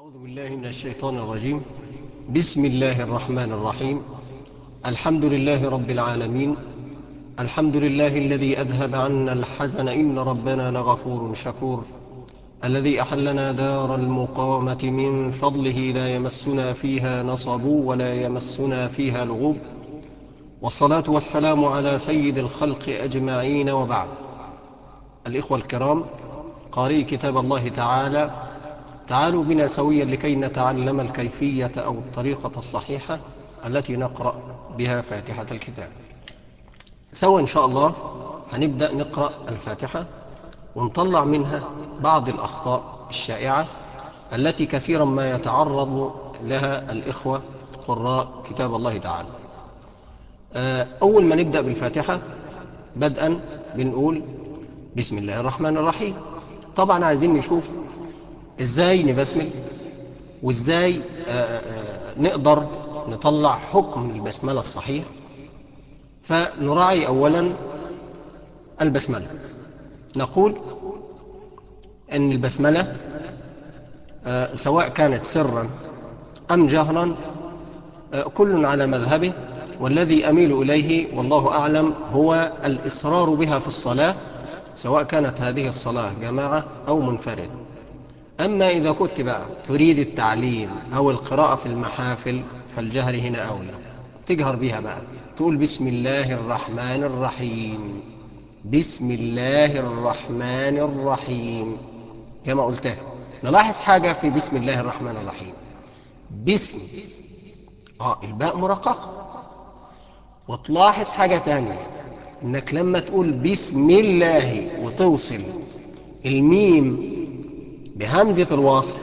أعوذ بالله من الشيطان الرجيم بسم الله الرحمن الرحيم الحمد لله رب العالمين الحمد لله الذي أذهب عنا الحزن إن ربنا لغفور شكور الذي أحلنا دار المقامة من فضله لا يمسنا فيها نصب ولا يمسنا فيها لغوب والصلاة والسلام على سيد الخلق أجمعين وبعد الإخوة الكرام قارئ كتاب الله تعالى تعالوا بنا سويا لكي نتعلم الكيفية أو الطريقة الصحيحة التي نقرأ بها فاتحة الكتاب سوا إن شاء الله هنبدأ نقرأ الفاتحة ونطلع منها بعض الأخطاء الشائعة التي كثيرا ما يتعرض لها الإخوة قراء كتاب الله تعالى أول ما نبدأ بالفاتحة بدءا بنقول بسم الله الرحمن الرحيم طبعا عايزين نشوف ازاي نبسمل وازاي نقدر نطلع حكم البسملة الصحيح فنراعي اولا البسملة نقول ان البسملة سواء كانت سرا ام جهرا كل على مذهبه والذي اميل اليه والله اعلم هو الاصرار بها في الصلاة سواء كانت هذه الصلاة جماعة او منفرد أما إذا كنت بقى تريد التعليم أو القراءة في المحافل فالجهر هنا أولى تجهر بها بقى تقول بسم الله الرحمن الرحيم بسم الله الرحمن الرحيم كما قلتها نلاحظ حاجة في بسم الله الرحمن الرحيم بسم آه الباء مرققة وتلاحظ حاجة تانية انك لما تقول بسم الله وتوصل الميم بهمزة الوصل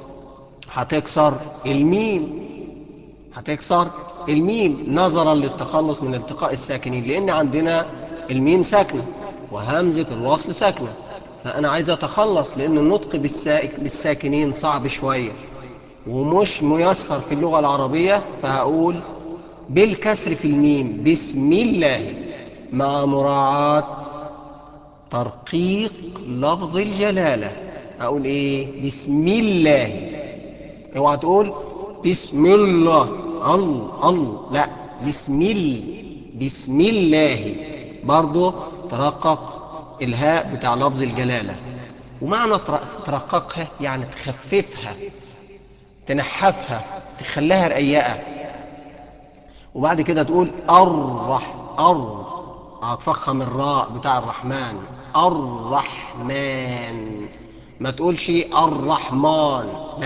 هتكسر الميم هتكسر الميم نظرا للتخلص من التقاء الساكنين لان عندنا الميم ساكنة وهمزة الوصل ساكنة فانا عايز اتخلص لان النطق بالساكنين صعب شوية ومش ميسر في اللغة العربية فهقول بالكسر في الميم بسم الله مع مراعاة ترقيق لفظ الجلاله اقول ايه بسم الله اوعى تقول بسم الله الله الله لا بسم الله بسم الله برضو ترقق الهاء بتاع لفظ الجلالة ومعنى ترققها يعني تخففها تنحفها تخليها رقيقة وبعد كده تقول أرح أر هتفخم الراء بتاع الرحمن الرحمن ما تقولش الرحمن لا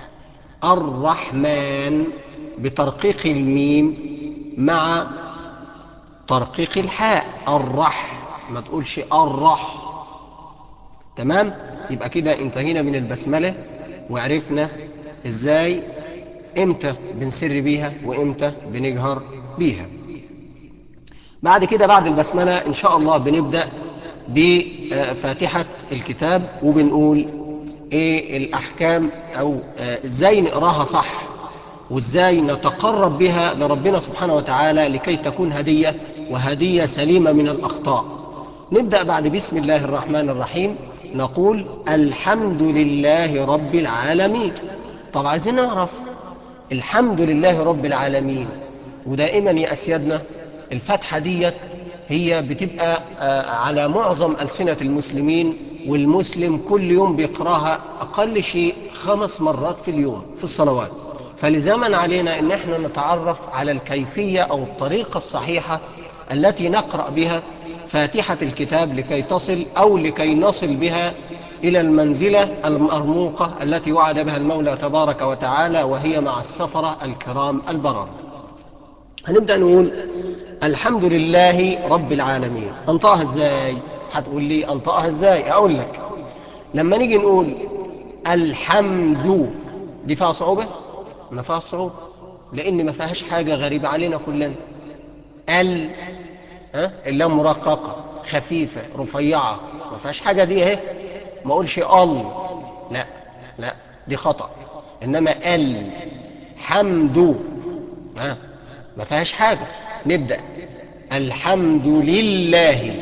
الرحمن بترقيق الميم مع ترقيق الحاء الرح ما تقولش الرح تمام يبقى كده انتهينا من البسملة وعرفنا ازاي امتى بنسر بيها وامتى بنجهر بيها بعد كده بعد البسملة ان شاء الله بنبدأ بفاتحة الكتاب وبنقول ايه الاحكام او ازاي نقراها صح وازاي نتقرب بها لربنا سبحانه وتعالى لكي تكون هدية وهدية سليمة من الاخطاء نبدأ بعد بسم الله الرحمن الرحيم نقول الحمد لله رب العالمين طب عايزين نعرف الحمد لله رب العالمين ودائما يا اسيادنا الفتحة ديت هي بتبقى على معظم ألسنة المسلمين والمسلم كل يوم بيقراها أقل شيء خمس مرات في اليوم في الصلوات فلزاما علينا أن احنا نتعرف على الكيفية أو الطريقة الصحيحة التي نقرأ بها فاتحة الكتاب لكي تصل أو لكي نصل بها إلى المنزلة المرموقة التي وعد بها المولى تبارك وتعالى وهي مع السفرة الكرام البرر هنبدأ نقول الحمد لله رب العالمين انطقها ازاي هتقول لي انطقها ازاي اقول لك لما نيجي نقول الحمد دي فيها صعوبة ما فيها صعوبة لان ما فيهاش حاجة غريبة علينا كلنا ال ها اللام مرققة خفيفة رفيعة ما فيهاش حاجة دي اهي ما اقولش ال لا لا دي خطأ انما ال حمد ها ما فيهاش حاجة نبدأ الحمد لله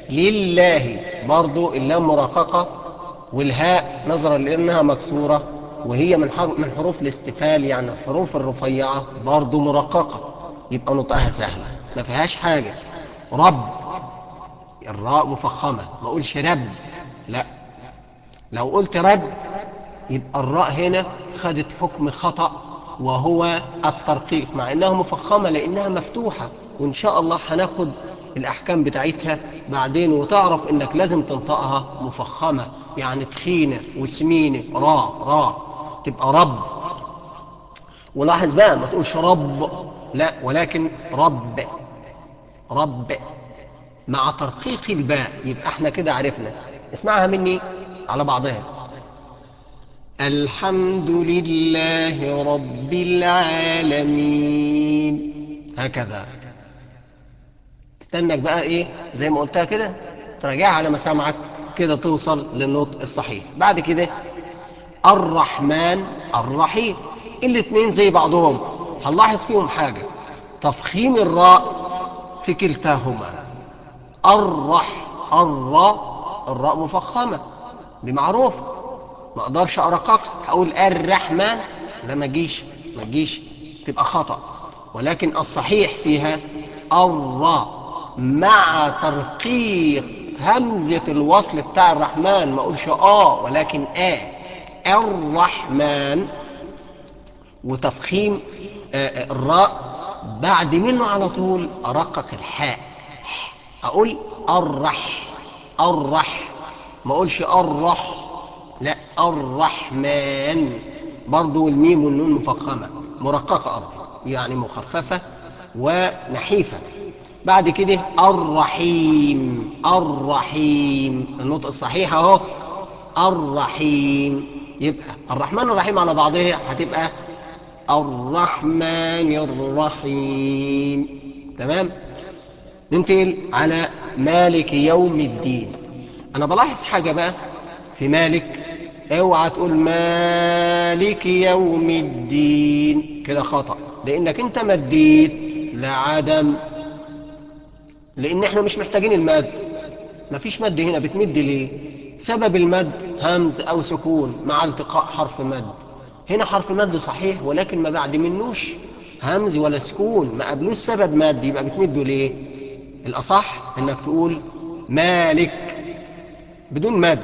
لله برضو اللام مرققة والهاء نظرا لأنها مكسورة وهي من حرف من حروف الاستفال يعني الحروف الرفيعة برضه مرققة يبقى نطقها سهل ما فيهاش حاجة رب الراء مفخمة ما اقولش رب لا لو قلت رب يبقى الراء هنا خدت حكم خطأ وهو الترقيق مع انها مفخمة لانها مفتوحة وان شاء الله هناخد الاحكام بتاعتها بعدين وتعرف انك لازم تنطقها مفخمة يعني تخينة وسمينة را را تبقى رب ولاحظ بقى ما تقولش رب لا ولكن رب رب مع ترقيق الباء يبقى احنا كده عرفنا اسمعها مني على بعضها الحمد لله رب العالمين هكذا تستنك بقى ايه زي ما قلتها كده تراجعها على مسامعك كده توصل للنطق الصحيح بعد كده الرحمن الرحيم الاثنين زي بعضهم هنلاحظ فيهم حاجة تفخيم الراء في كلتاهما الرح الراء الراء مفخمة دي معروفة ما اقدرش ارقق هقول الرحمن لا ما تجيش ما تجيش تبقى خطأ ولكن الصحيح فيها الراء مع ترقيق همزة الوصل بتاع الرحمن ما اقولش اه ولكن اه الرحمن وتفخيم آه الراء بعد منه على طول ارقق الحاء اقول الرح الرح ما اقولش الرح لا الرحمن برضو الميم والنون مفخمة مرققة قصدي يعني مخففة ونحيفة بعد كده الرحيم الرحيم النطق الصحيح اهو الرحيم يبقى الرحمن الرحيم على بعضها هتبقى الرحمن الرحيم تمام ننتقل على مالك يوم الدين انا بلاحظ حاجة بقى في مالك اوعى تقول مالك يوم الدين كده خطأ لانك انت مديت لعدم لان احنا مش محتاجين المد مفيش مد هنا بتمد ليه سبب المد همز او سكون مع التقاء حرف مد هنا حرف مد صحيح ولكن ما بعد منوش همز ولا سكون ما قبلوش سبب مد يبقى بتمده ليه الاصح انك تقول مالك بدون مد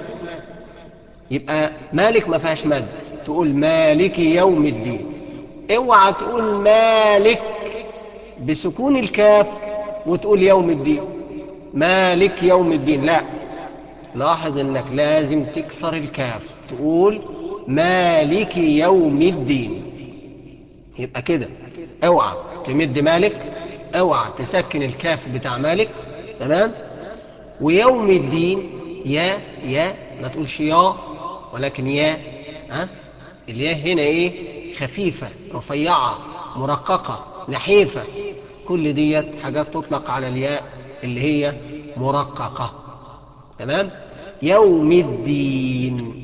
يبقى مالك ما فيهاش مد تقول مالك يوم الدين اوعى تقول مالك بسكون الكاف وتقول يوم الدين مالك يوم الدين لا لاحظ انك لازم تكسر الكاف تقول مالك يوم الدين يبقى كده اوعى تمد مالك اوعى تسكن الكاف بتاع مالك تمام ويوم الدين يا يا ما تقولش يا ولكن يا ها الياء هنا ايه خفيفة رفيعة مرققة نحيفة كل ديت حاجات تطلق على الياء اللي هي مرققة تمام يوم الدين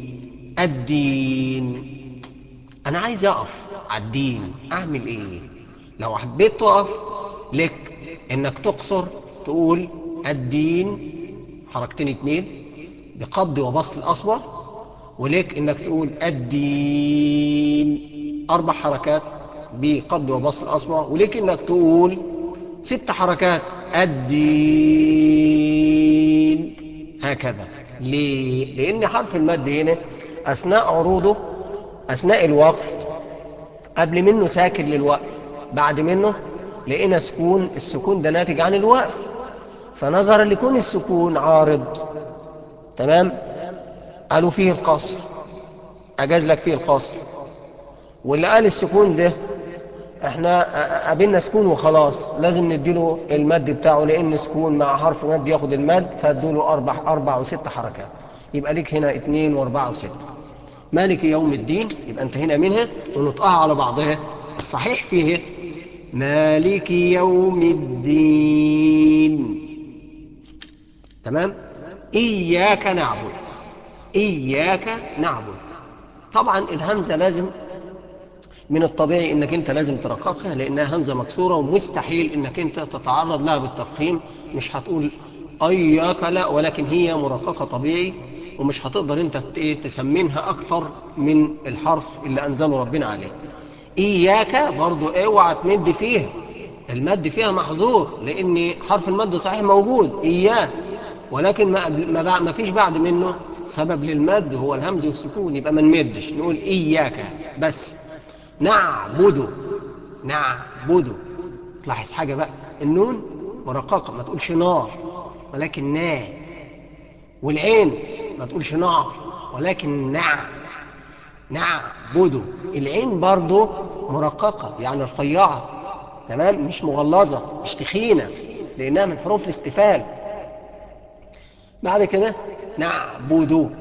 الدين انا عايز اقف على الدين اعمل ايه لو حبيت تقف لك انك تقصر تقول الدين حركتين اتنين بقبض وبسط الاصبع وليك انك تقول الدين اربع حركات بقبض وبسط الاصبع وليك انك تقول ست حركات الدين هكذا ليه لان حرف المد هنا اثناء عروضه اثناء الوقف قبل منه ساكن للوقف بعد منه لقينا سكون السكون ده ناتج عن الوقف فنظرا لكون السكون عارض تمام قالوا فيه القصر اجاز لك فيه القصر واللي قال السكون ده احنا قابلنا سكون وخلاص لازم نديله المد بتاعه لان سكون مع حرف مد ياخد المد فادوله اربع اربع وست حركات يبقى ليك هنا اتنين واربعة وست مالك يوم الدين يبقى انتهينا منها ونطقها على بعضها الصحيح فيه مالك يوم الدين تمام إياك نعبد إياك نعبد طبعا الهمزة لازم من الطبيعي انك انت لازم ترققها لانها همزة مكسورة ومستحيل انك انت تتعرض لها بالتفخيم مش هتقول اياك لا ولكن هي مرققة طبيعي ومش هتقدر انت ايه تسمنها اكتر من الحرف اللي انزله ربنا عليه اياك برضو اوعى تمد فيها المد فيها محظور لان حرف المد صحيح موجود اياه ولكن ما, ما, ما فيش بعد منه سبب للمد هو الهمز والسكون يبقى ما نمدش نقول اياك بس نعبد نعبد تلاحظ حاجه بقى النون مرققه ما تقولش نار ولكن نا والعين ما تقولش نار ولكن نع نعبد العين برضو مرققه يعني رفيعه تمام مش مغلظه مش تخينه لانها من حروف الاستفال بعد كده نعبد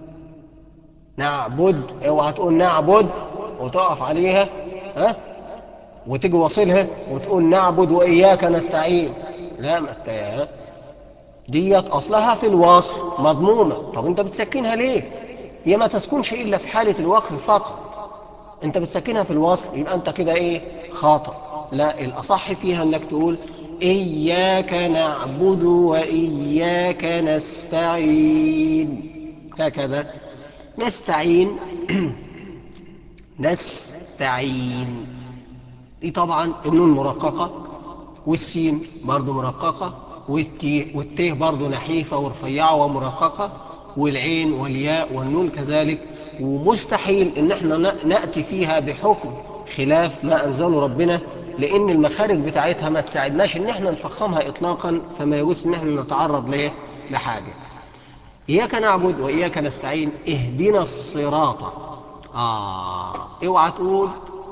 نعبد اوعى تقول نعبد وتقف عليها ها وتيجي واصلها وتقول نعبد واياك نستعين لا ما انت ديت اصلها في الوصل مضمومه طب انت بتسكنها ليه هي ما تسكنش الا في حاله الوقف فقط انت بتسكنها في الوصل يبقى انت كده ايه خاطئ لا الاصح فيها انك تقول اياك نعبد واياك نستعين هكذا نستعين نستعين دي طبعا النون مرققة والسين برضو مرققة والتي والتيه برضو نحيفة ورفيعة ومرققة والعين والياء والنون كذلك ومستحيل ان احنا نأتي فيها بحكم خلاف ما انزله ربنا لان المخارج بتاعتها ما تساعدناش ان احنا نفخمها اطلاقا فما يجوز ان احنا نتعرض ليه لحاجة اياك نعبد واياك نستعين اهدنا الصراط اه اوعى تقول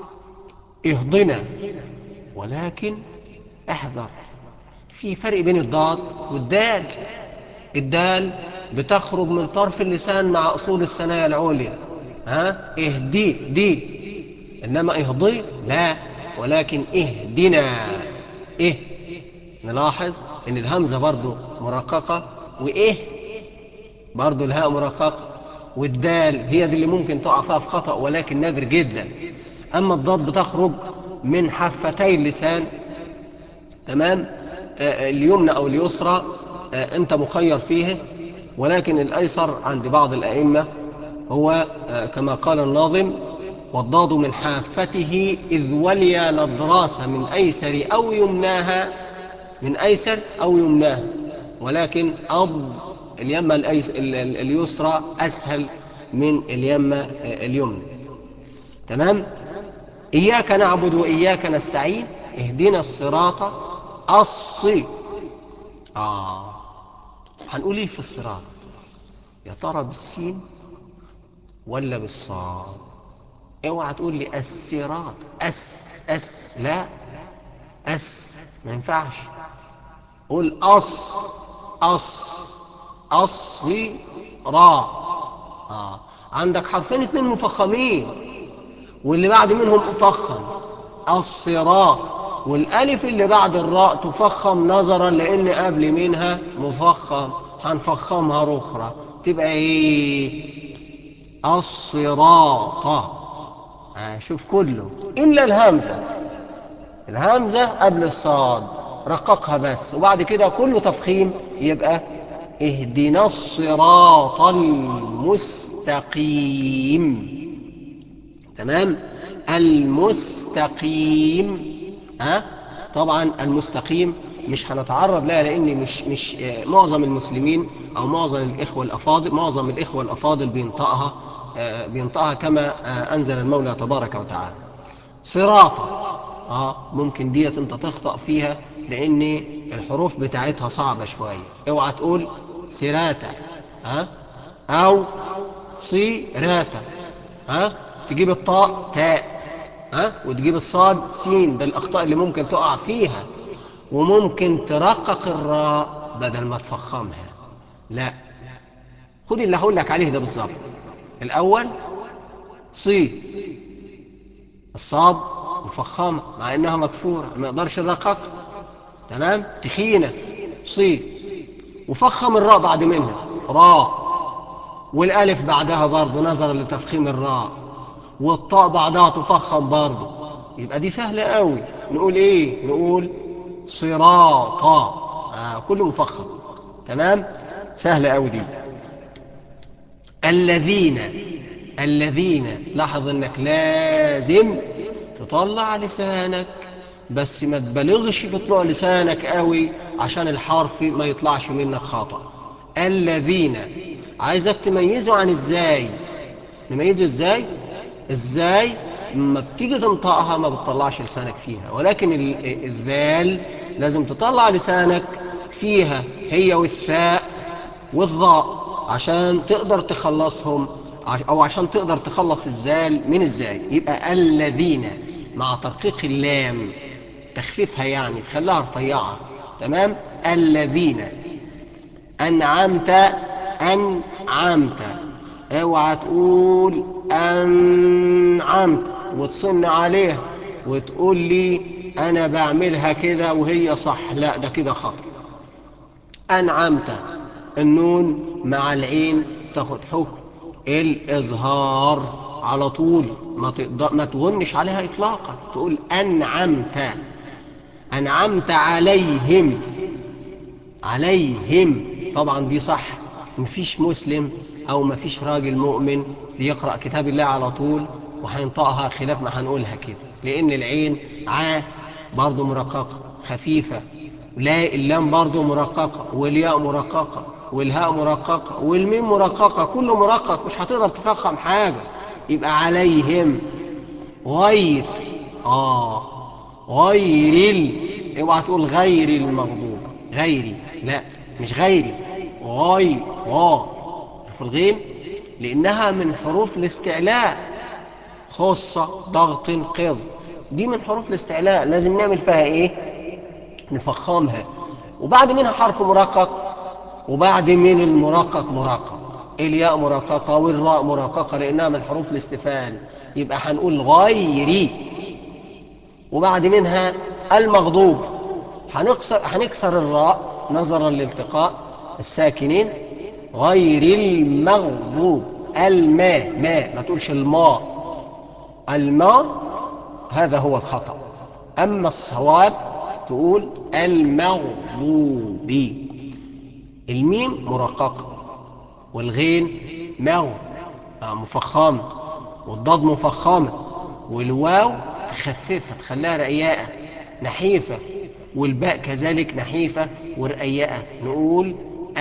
اهضنا ولكن احذر في فرق بين الضاد والدال الدال بتخرج من طرف اللسان مع اصول الثنايا العليا ها اهدي دي انما اهضي لا ولكن اهدنا ايه نلاحظ ان الهمزه برضو مرققه وايه برضو الهاء مرققه والدال هي دي اللي ممكن تقع فيها في خطا ولكن نادر جدا اما الضاد بتخرج من حفتي اللسان تمام آه اليمنى او اليسرى آه انت مخير فيه ولكن الايسر عند بعض الائمه هو آه كما قال الناظم والضاد من حافته إذ ولي نضراس من أيسر أو يمناها من أيسر أو يمناها ولكن أض اليمة الأيس اليسرى أسهل من اليمة اليمنى تمام إياك نعبد وإياك نستعين اهدنا الصراط الصي آه هنقول إيه في الصراط يا ترى بالسين ولا بالصاد اوعى تقول لي الصراط اس اس لا اس ما ينفعش قول اص اص اصي را آه. عندك حرفين اتنين مفخمين واللي بعد منهم مفخم الصراط والالف اللي بعد الراء تفخم نظرا لان قبل منها مفخم هنفخمها رخرة تبقى ايه الصراط آه شوف كله الا الهمزة الهمزة قبل الصاد رققها بس وبعد كده كله تفخيم يبقى اهدنا الصراط المستقيم تمام المستقيم ها طبعا المستقيم مش هنتعرض لها لان مش مش معظم المسلمين او معظم الاخوه الافاضل معظم الاخوه الافاضل بينطقها بينطقها كما انزل المولى تبارك وتعالى صراطا اه ممكن ديت انت تخطأ فيها لان الحروف بتاعتها صعبة شوية اوعى تقول سراتا ها او صيراتا ها تجيب الطاء تاء ها وتجيب الصاد سين ده الاخطاء اللي ممكن تقع فيها وممكن ترقق الراء بدل ما تفخمها لا خد اللي هقول لك عليه ده بالظبط الاول صي الصاد مفخمة مع انها مكسورة ما يقدرش الرقق تمام تخينة صي وفخم الراء بعد منها راء والالف بعدها برضه نظرا لتفخيم الراء والطاء بعدها تفخم برضه يبقى دي سهلة قوي نقول ايه نقول صراطا آه كله مفخم تمام سهلة قوي دي الذين الذين لاحظ انك لازم تطلع لسانك بس ما تبالغش في طلوع لسانك قوي عشان الحرف ما يطلعش منك خطأ الذين عايزك تميزه عن ازاي نميزه ازاي ازاي ما بتيجي تنطقها ما بتطلعش لسانك فيها ولكن الذال لازم تطلع لسانك فيها هي والثاء والظاء عشان تقدر تخلصهم او عشان تقدر تخلص الزال من ازاي يبقى الذين مع ترقيق اللام تخفيفها يعني تخليها رفيعة تمام الذين أنعمت أنعمت اوعى تقول أنعمت وتصن عليها وتقول لي أنا بعملها كده وهي صح لا ده كده خطأ أنعمت النون مع العين تاخد حكم الإظهار على طول ما, تقدر ما تغنش عليها إطلاقا تقول أنعمت أنعمت عليهم عليهم طبعا دي صح مفيش مسلم أو مفيش راجل مؤمن بيقرأ كتاب الله على طول وهينطقها خلاف ما هنقولها كده لأن العين عا برضه مرققة خفيفة لا اللام برضه مرققة والياء مرققة والهاء مرققة والميم مرققة كله مرقق مش هتقدر تفخم حاجة يبقى عليهم غير آه غير ال اوعى تقول غير المغضوب غيري لا مش غيري غاي غا شوف الغين لانها من حروف الاستعلاء خصة ضغط قض دي من حروف الاستعلاء لازم نعمل فيها ايه نفخمها وبعد منها حرف مرقق وبعد من المرقق مرقق الياء مرققة والراء مرققة لانها من حروف الاستفال يبقى هنقول غيري وبعد منها المغضوب هنكسر, هنكسر الراء نظرا لالتقاء الساكنين غير المغضوب الماء ماء ما تقولش الماء الماء هذا هو الخطأ أما الصواب تقول المغضوب الميم مرققة والغين مغ مفخمة والضاد مفخمة والواو تخففها تخليها رقيقة نحيفة والباء كذلك نحيفة ورقيقة نقول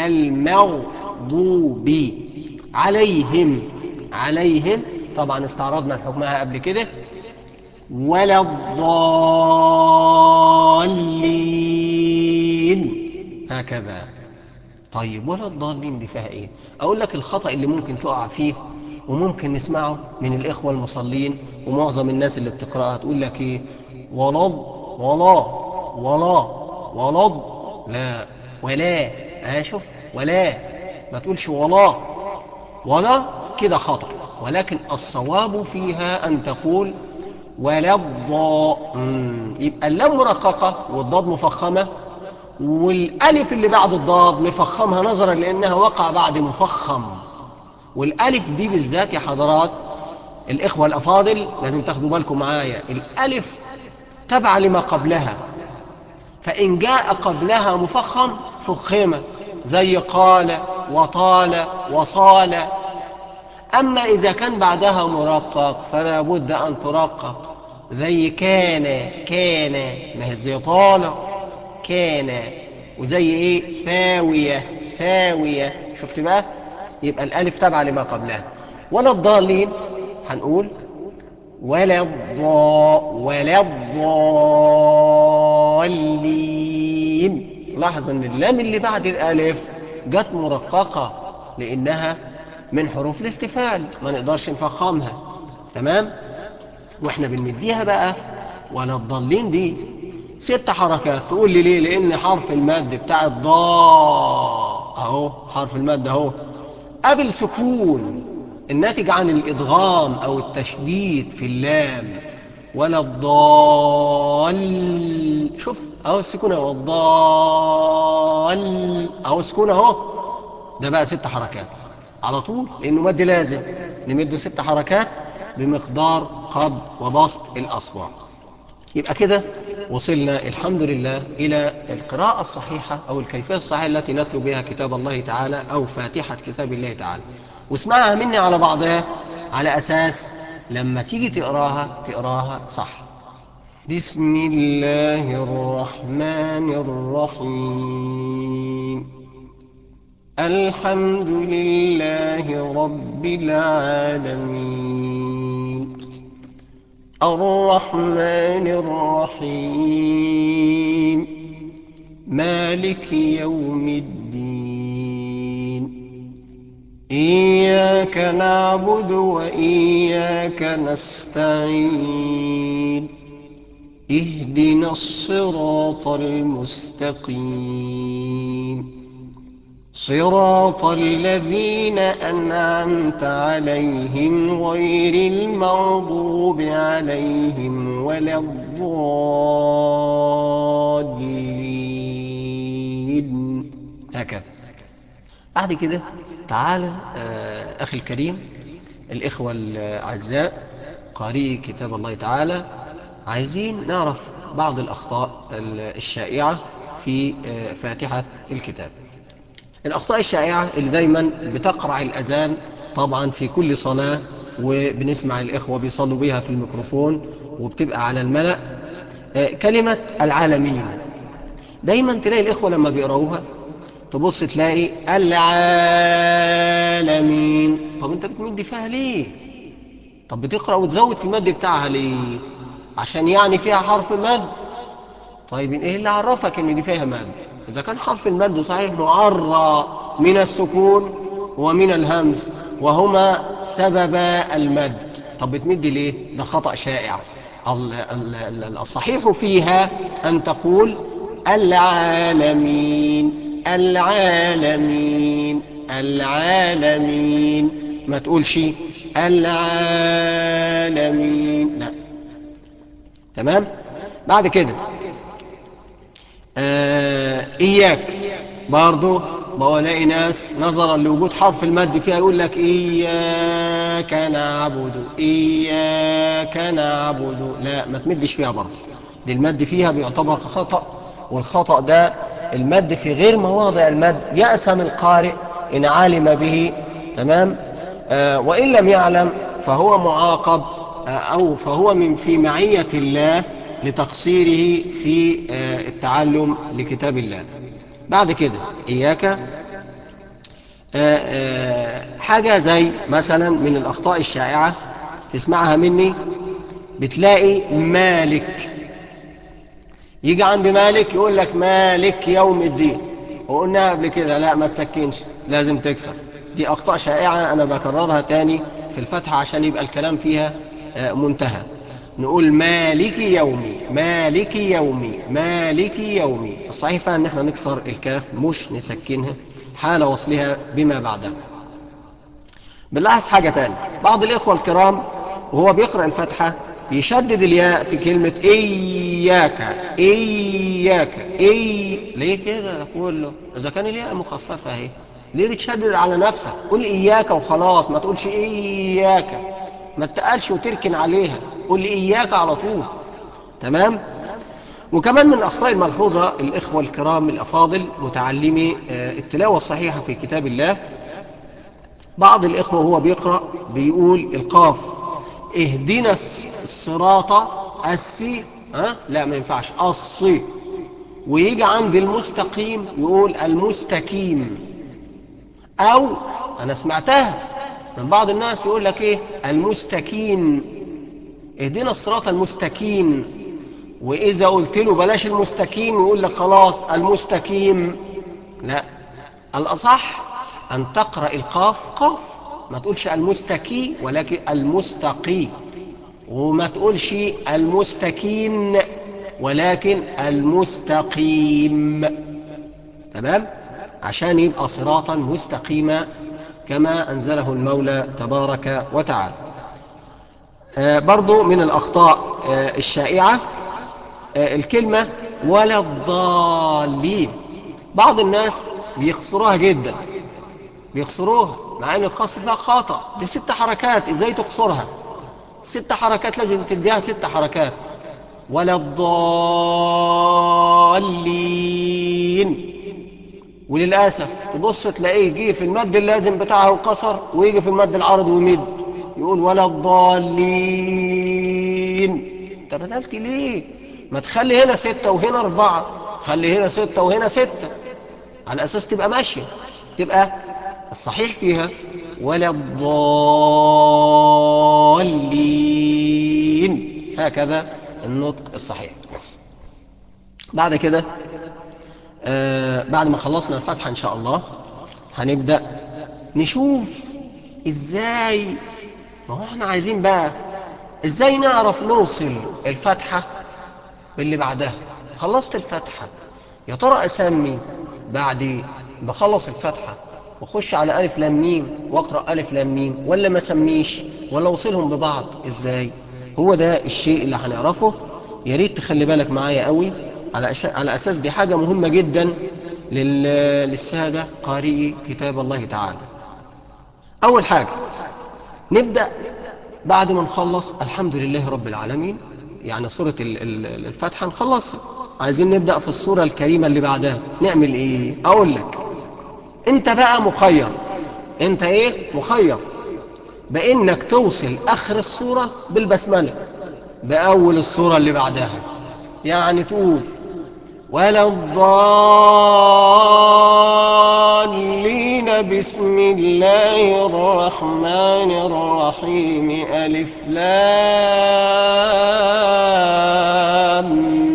المغضوب عليهم عليهم طبعا استعرضنا حكمها قبل كده ولا الضالين هكذا طيب ولا الضالين دي فيها ايه اقول لك الخطأ اللي ممكن تقع فيه وممكن نسمعه من الإخوة المصلين ومعظم الناس اللي بتقرأها تقول لك إيه ولض ولا ولا ولض لا ولا أنا شوف ولا ما تقولش ولا ولا كده خطأ ولكن الصواب فيها أن تقول ولا الضاء يبقى اللام مرققة والضاد مفخمة والألف اللي بعد الضاد مفخمها نظرا لأنها وقع بعد مفخم والالف دي بالذات يا حضرات الاخوة الافاضل لازم تاخدوا بالكم معايا الالف تبع لما قبلها فان جاء قبلها مفخم فخمة زي قال وطال وصال اما اذا كان بعدها مرقق فلا بد ان ترقق زي كان كان ما هي زي طال كان وزي ايه ثاوية ثاوية شفت بقى يبقى الألف تبع لما قبلها ولا الضالين هنقول ولا الضاء ولا الضالين لاحظ ان اللام اللي بعد الألف جت مرققة لأنها من حروف الاستفال ما نقدرش نفخمها تمام واحنا بنمديها بقى ولا الضالين دي ست حركات تقول لي ليه لان حرف المد بتاع الضاء اهو حرف المد اهو قبل سكون الناتج عن الإدغام أو التشديد في اللام ولا الضال شوف أهو السكون أهو الضال أهو السكون أهو ده بقى ست حركات على طول لأنه مد لازم نمده ست حركات بمقدار قبض وبسط الأصوات يبقى كده وصلنا الحمد لله إلى القراءة الصحيحة أو الكيفية الصحيحة التي نتلو بها كتاب الله تعالى أو فاتحة كتاب الله تعالى واسمعها مني على بعضها على أساس لما تيجي تقراها تقراها صح بسم الله الرحمن الرحيم الحمد لله رب العالمين الرحمن الرحيم مالك يوم الدين إياك نعبد وإياك نستعين اهدنا الصراط المستقيم صراط الذين أنعمت عليهم غير المغضوب عليهم ولا الضالين هكذا بعد كده تعالى آه، أخي الكريم الإخوة الأعزاء قارئي كتاب الله تعالى عايزين نعرف بعض الأخطاء الشائعة في آه، فاتحة الكتاب الأخطاء الشائعة اللي دايما بتقرع الأذان طبعا في كل صلاة وبنسمع الإخوة بيصلوا بيها في الميكروفون وبتبقى على الملأ آه، كلمة العالمين دايما تلاقي الإخوة لما بيقرأوها تبص تلاقي العالمين طب انت بتمد فيها ليه طب بتقرأ وتزود في المد بتاعها ليه عشان يعني فيها حرف مد طيب ايه اللي عرفك ان دي فيها مد اذا كان حرف المد صحيح معرى من السكون ومن الهمز وهما سبب المد طب بتمد ليه ده خطأ شائع ال- ال- ال- الصحيح فيها ان تقول العالمين العالمين العالمين ما تقولش العالمين لا تمام بعد كده آه إياك برضو بلاقي ناس نظرا لوجود حرف المد فيها يقول لك إياك نعبد إياك نعبد لا ما تمدش فيها برضو دي المد فيها بيعتبر خطأ والخطأ ده المد في غير مواضع المد يأسم القارئ إن علم به تمام آه وإن لم يعلم فهو معاقب آه أو فهو من في معية الله لتقصيره في آه التعلم لكتاب الله بعد كده إياك حاجة زي مثلا من الأخطاء الشائعة تسمعها مني بتلاقي مالك يجي عند مالك يقول لك مالك يوم الدين وقلنا قبل كده لا ما تسكنش لازم تكسر دي أخطاء شائعة أنا بكررها تاني في الفتحة عشان يبقى الكلام فيها منتهى نقول مالك يومي مالك يومي مالك يومي الصحيح فعلا ان احنا نكسر الكاف مش نسكنها حال وصلها بما بعدها بنلاحظ حاجة تاني بعض الإخوة الكرام وهو بيقرأ الفتحة بيشدد الياء في كلمة إياك إياك إي ليه كده كله إذا كان الياء مخففة اهي ليه بتشدد على نفسك قول إياك وخلاص ما تقولش إياك ما تقالش وتركن عليها قول إياك على طول تمام وكمان من الأخطاء الملحوظة الإخوة الكرام الأفاضل متعلمي التلاوة الصحيحة في كتاب الله بعض الإخوة هو بيقرأ بيقول القاف اهدنا الصراط السي ها لا ما ينفعش الصي ويجي عند المستقيم يقول المستقيم او انا سمعتها من بعض الناس يقول لك ايه المستكين اهدنا الصراط المستكين واذا قلت له بلاش المستكين يقول لك خلاص المستكيم لا الاصح ان تقرأ القاف قاف ما تقولش المستكي ولكن المستقي وما تقولش المستكين ولكن المستقيم تمام عشان يبقى صراطا مستقيما كما أنزله المولى تبارك وتعالى آه برضو من الأخطاء آه الشائعة آه الكلمة ولا الضالين بعض الناس بيقصروها جدا بيقصروها مع ان القصر ده خطأ دي ست حركات ازاي تقصرها ست حركات لازم تديها ست حركات ولا الضالين وللأسف تبص تلاقيه يجي في المد اللازم بتاعه وقصر ويجي في المد العرض ويمد يقول ولا الضالين انت بدلت ليه ما تخلي هنا ستة وهنا أربعة خلي هنا ستة وهنا ستة على أساس تبقى ماشية تبقى الصحيح فيها ولا الضالين هكذا النطق الصحيح بعد كده آه بعد ما خلصنا الفتحة إن شاء الله هنبدأ نشوف إزاي ما هو احنا عايزين بقى إزاي نعرف نوصل الفتحة باللي بعدها خلصت الفتحة يا ترى أسمي بعد بخلص الفتحة واخش على ألف لام ميم واقرأ ألف لام ميم ولا ما سميش ولا وصلهم ببعض إزاي هو ده الشيء اللي هنعرفه يا ريت تخلي بالك معايا قوي على على أساس دي حاجة مهمة جدا للسادة قارئي كتاب الله تعالى أول حاجة نبدأ بعد ما نخلص الحمد لله رب العالمين يعني سورة الفتحة نخلصها عايزين نبدأ في الصورة الكريمة اللي بعدها نعمل ايه اقول لك انت بقى مخير انت ايه مخير بانك توصل اخر الصورة بالبسملة باول الصورة اللي بعدها يعني تقول ولا الضالين بسم الله الرحمن الرحيم ألف لام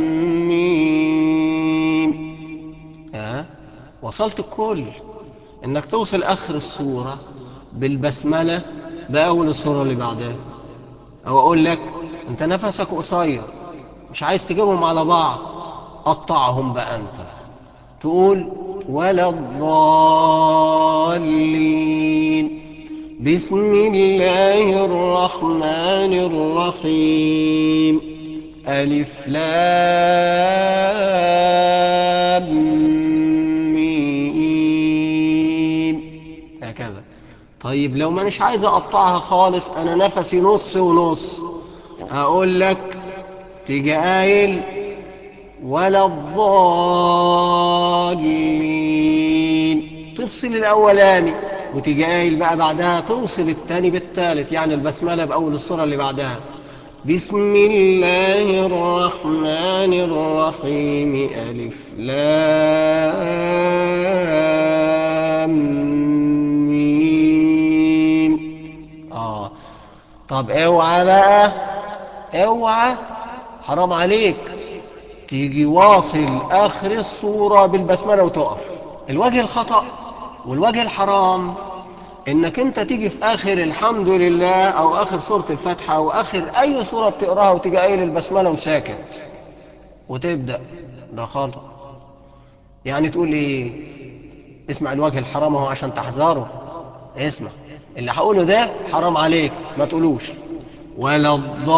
ميم أه؟ وصلت الكل انك توصل اخر الصورة بالبسملة باول الصورة اللي بعدها او اقول لك انت نفسك قصير مش عايز تجيبهم على بعض قطعهم بقى انت تقول ولا الضالين بسم الله الرحمن الرحيم ألف لام ميم هكذا طيب لو ما مش عايز اقطعها خالص انا نفسي نص ونص اقول لك تيجي قايل ولا الضالين تفصل الأولاني وتيجي قايل بقى بعدها توصل الثاني بالثالث يعني البسملة بأول الصورة اللي بعدها بسم الله الرحمن الرحيم ألف لام ميم آه طب اوعى بقى اوعى حرام عليك تيجي واصل آخر الصورة بالبسملة وتقف الوجه الخطأ والوجه الحرام انك انت تيجي في آخر الحمد لله او آخر سورة الفاتحة او آخر اي سورة بتقراها وتيجي قايل البسملة وساكت وتبدأ ده خطأ يعني تقول ايه اسمع الوجه الحرام اهو عشان تحذره اسمع اللي هقوله ده حرام عليك ما تقولوش ولا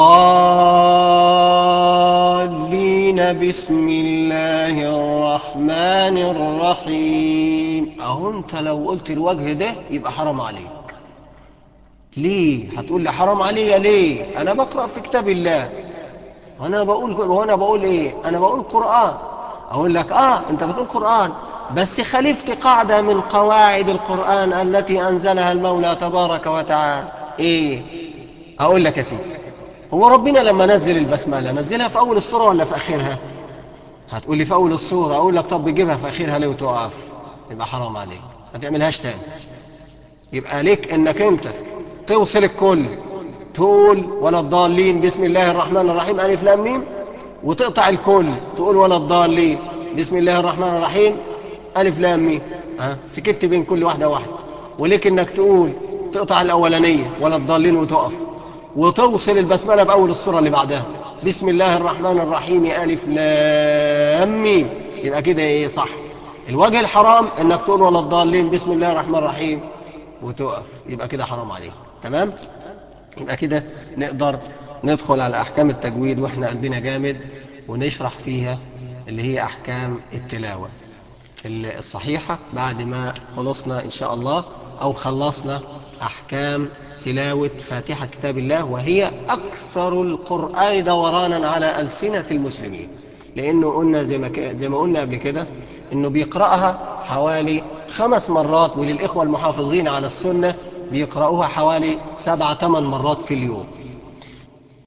الضالين بسم الله الرحمن الرحيم اهو انت لو قلت الوجه ده يبقى حرام عليك ليه هتقول لي حرام عليا ليه انا بقرأ في كتاب الله وانا بقول وانا بقول ايه انا بقول قرآن اقول لك اه انت بتقول قرآن بس خالفت قاعدة من قواعد القرآن التي انزلها المولى تبارك وتعالى ايه اقول لك يا سيدي هو ربنا لما نزل البسملة نزلها في اول السورة ولا في اخرها هتقول لي في اول السورة اقول لك طب بيجيبها في اخرها ليه وتقف يبقى حرام عليك ما تعملهاش تاني يبقى ليك انك انت توصل الكل تقول ولا الضالين بسم الله الرحمن الرحيم ألف لام ميم وتقطع الكل تقول ولا الضالين بسم الله الرحمن الرحيم ألف لام ميم أه؟ سكت بين كل واحدة واحدة وليك انك تقول تقطع الأولانية ولا الضالين وتقف وتوصل البسملة بأول الصورة اللي بعدها بسم الله الرحمن الرحيم ألف لام ميم يبقى كده ايه صح الوجه الحرام انك تقول ولا الضالين بسم الله الرحمن الرحيم وتقف يبقى كده حرام عليك تمام يبقى كده نقدر ندخل على أحكام التجويد وإحنا قلبنا جامد ونشرح فيها اللي هي أحكام التلاوة الصحيحة بعد ما خلصنا إن شاء الله أو خلصنا أحكام تلاوة فاتحة كتاب الله وهي أكثر القرآن دورانا على ألسنة المسلمين لأنه قلنا زي ما, زي ما قلنا قبل كده إنه بيقرأها حوالي خمس مرات وللإخوة المحافظين على السنة بيقرأوها حوالي سبعة ثمان مرات في اليوم